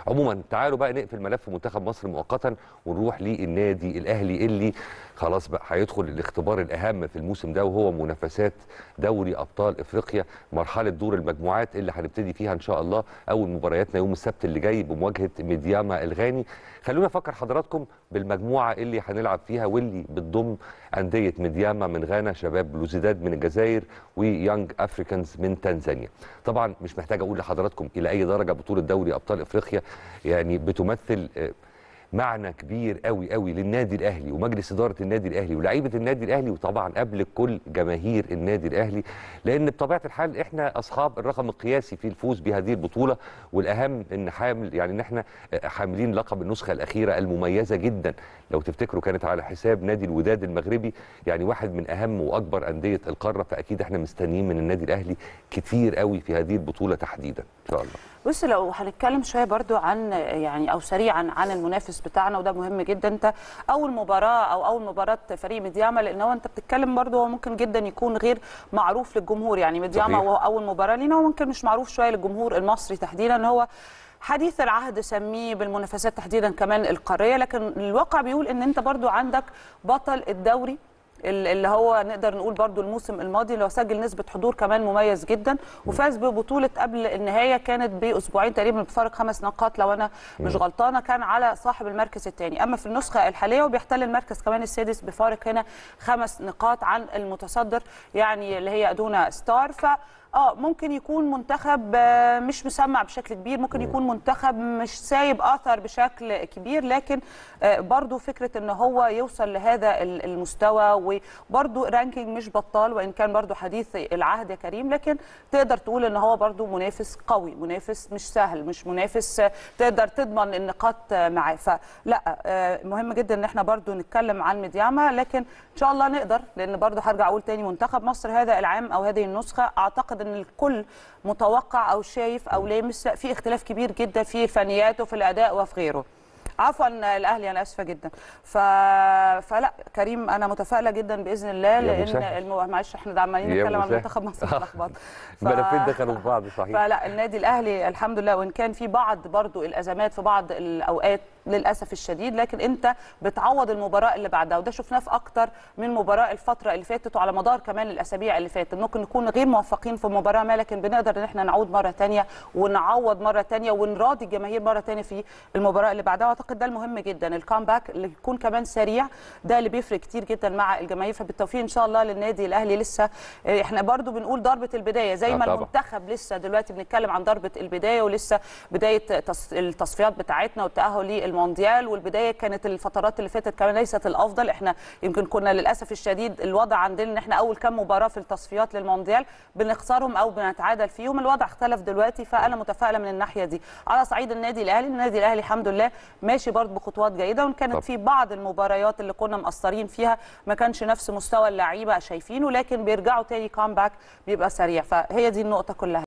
عموما تعالوا بقى نقفل ملف منتخب مصر مؤقتا ونروح للنادي الاهلي اللي خلاص بقى هيدخل الاختبار الاهم في الموسم ده وهو منافسات دوري ابطال افريقيا مرحله دور المجموعات اللي هنبتدي فيها ان شاء الله اول مبارياتنا يوم السبت اللي جاي بمواجهه ميدياما الغاني خلونا افكر حضراتكم بالمجموعه اللي هنلعب فيها واللي بتضم انديه ميدياما من غانا شباب بلوزيداد من الجزائر ويانج افريكانز من تنزانيا طبعا مش محتاج اقول لحضراتكم الى اي درجه بطوله دوري ابطال افريقيا يعني بتمثل آه، معنى كبير قوي قوي للنادي الاهلي ومجلس اداره النادي الاهلي ولاعيبه النادي الاهلي وطبعا قبل كل جماهير النادي الاهلي لان بطبيعه الحال احنا اصحاب الرقم القياسي في الفوز بهذه البطوله والاهم ان حامل يعني ان احنا حاملين لقب النسخه الاخيره المميزه جدا لو تفتكروا كانت على حساب نادي الوداد المغربي يعني واحد من اهم واكبر انديه القاره فاكيد احنا مستنيين من النادي الاهلي كتير قوي في هذه البطوله تحديدا ان شاء الله بص لو هنتكلم شويه برضو عن يعني او سريعا عن المنافس بتاعنا وده مهم جدا انت اول مباراه او اول مباراه فريق ميدياما لان هو انت بتتكلم برضو هو ممكن جدا يكون غير معروف للجمهور يعني ميدياما صحيح. هو اول مباراه لينا وممكن مش معروف شويه للجمهور المصري تحديدا هو حديث العهد سميه بالمنافسات تحديدا كمان القاريه لكن الواقع بيقول ان انت برضو عندك بطل الدوري ال- اللي هو نقدر نقول برضو الموسم الماضي اللي هو سجل نسبة حضور كمان مميز جدا وفاز ببطولة قبل النهاية كانت بأسبوعين تقريبا بفارق خمس نقاط لو أنا مش غلطانة كان على صاحب المركز الثاني أما في النسخة الحالية وبيحتل المركز كمان السادس بفارق هنا خمس نقاط عن المتصدر يعني اللي هي أدونا ستار ف اه ممكن يكون منتخب آه، مش مسمع بشكل كبير ممكن يكون منتخب مش سايب اثر بشكل كبير لكن آه، برضو فكره ان هو يوصل لهذا ال- المستوى وبرضو رانكينج مش بطال وان كان برضو حديث العهد يا كريم لكن تقدر تقول ان هو برضو منافس قوي منافس مش سهل مش منافس آه، تقدر تضمن النقاط آه، معاه فلا آه، مهم جدا ان احنا برضو نتكلم عن ميدياما لكن ان شاء الله نقدر لان برضو هرجع اقول تاني منتخب مصر هذا العام او هذه النسخه اعتقد ان الكل متوقع او شايف او لامس في اختلاف كبير جدا في الفنيات وفي الاداء وفي غيره عفوا الاهلي انا اسفه جدا ف... فلا كريم انا متفائله جدا باذن الله لان مسهل. المو... معلش احنا عمالين يا نتكلم عن مسهل. منتخب مصر اتلخبط ف- الملفين دخلوا في بعض صحيح فلا النادي الاهلي الحمد لله وان كان في بعض برضو الازمات في بعض الاوقات للاسف الشديد لكن انت بتعوض المباراه اللي بعدها وده شفناه في اكتر من مباراه الفتره اللي فاتت وعلى مدار كمان الاسابيع اللي فاتت ممكن نكون غير موفقين في مباراه ما لكن بنقدر ان احنا نعود مره ثانيه ونعوض مره ثانيه ونراضي الجماهير مره ثانيه في المباراه اللي بعدها واعتقد ده المهم جدا الكامباك اللي يكون كمان سريع ده اللي بيفرق كتير جدا مع الجماهير فبالتوفيق ان شاء الله للنادي الاهلي لسه اه، احنا برضو بنقول ضربه البدايه زي آه ما طبعا. المنتخب لسه دلوقتي بنتكلم عن ضربه البدايه ولسه بدايه تص- التصفيات بتاعتنا والتاهل للمونديال والبدايه كانت الفترات اللي فاتت كمان ليست الافضل احنا يمكن كنا للاسف الشديد الوضع عندنا ان احنا اول كام مباراه في التصفيات للمونديال بنخسرهم او بنتعادل فيهم الوضع اختلف دلوقتي فانا متفائله من الناحيه دي على صعيد النادي الاهلي النادي الاهلي الحمد لله ماشي برضه بخطوات جيده وان كانت طب. في بعض المباريات اللي كنا مقصرين فيها ما كانش نفس مستوى اللعيبه شايفينه لكن بيرجعوا تاني كامباك بيبقى سريع فهي دي النقطه كلها